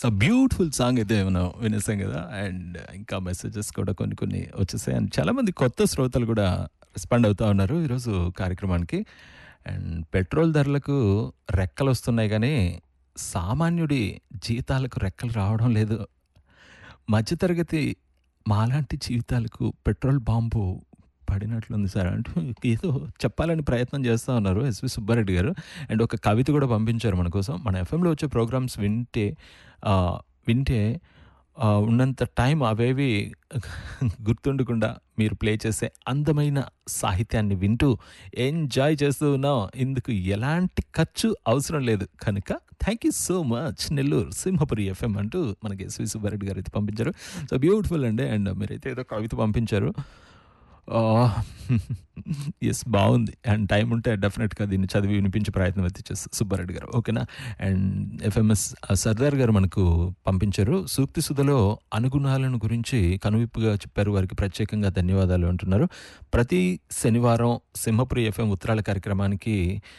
beautiful song అయితే మనం వినేసాం కదా అండ్ ఇంకా మెసేజెస్ కూడా కొన్ని కొన్ని వచ్చేసాయి అండ్ చాలామంది కొత్త శ్రోతలు కూడా రెస్పాండ్ అవుతూ ఉన్నారు ఈరోజు కార్యక్రమానికి అండ్ పెట్రోల్ ధరలకు రెక్కలు వస్తున్నాయి కానీ సామాన్యుడి జీతాలకు రెక్కలు రావడం లేదు మధ్యతరగతి మాలాంటి జీవితాలకు పెట్రోల్ బాంబు పడినట్లుంది సార్ అంటూ ఏదో చెప్పాలని ప్రయత్నం చేస్తూ ఉన్నారు ఎస్వి సుబ్బారెడ్డి గారు అండ్ ఒక కవిత కూడా పంపించారు మన కోసం మన ఎఫ్ఎంలో వచ్చే ప్రోగ్రామ్స్ వింటే ఆ, వింటే ఆ, ఉన్నంత టైం అవేవి గుర్తుండకుండా మీరు ప్లే చేసే అందమైన సాహిత్యాన్ని వింటూ ఎంజాయ్ చేస్తూ ఉన్నాం ఇందుకు ఎలాంటి ఖర్చు అవసరం లేదు కనుక thank you so much Nellore Simhapuri FM అంటూ మనకి ఎస్వి సుబ్బారెడ్డి గారు అయితే పంపించారు సో బ్యూటిఫుల్ అండి అండ్ మీరైతే ఏదో కవిత పంపించారు ఎస్ బాగుంది అండ్ టైం ఉంటే డెఫినెట్గా దీన్ని చదివి వినిపించే ప్రయత్నం అయితే చేస్తారు సుబ్బారెడ్డి గారు ఓకేనా అండ్ ఎఫ్ఎంఎస్ సర్దార్ గారు మనకు పంపించారు సూక్తి సుధలో అనుగుణాలను గురించి కనువిప్పుగా చెప్పారు వారికి ప్రత్యేకంగా ధన్యవాదాలు అంటున్నారు ప్రతి శనివారం సింహపురి ఎఫ్ఎం ఉత్తరాల కార్యక్రమానికి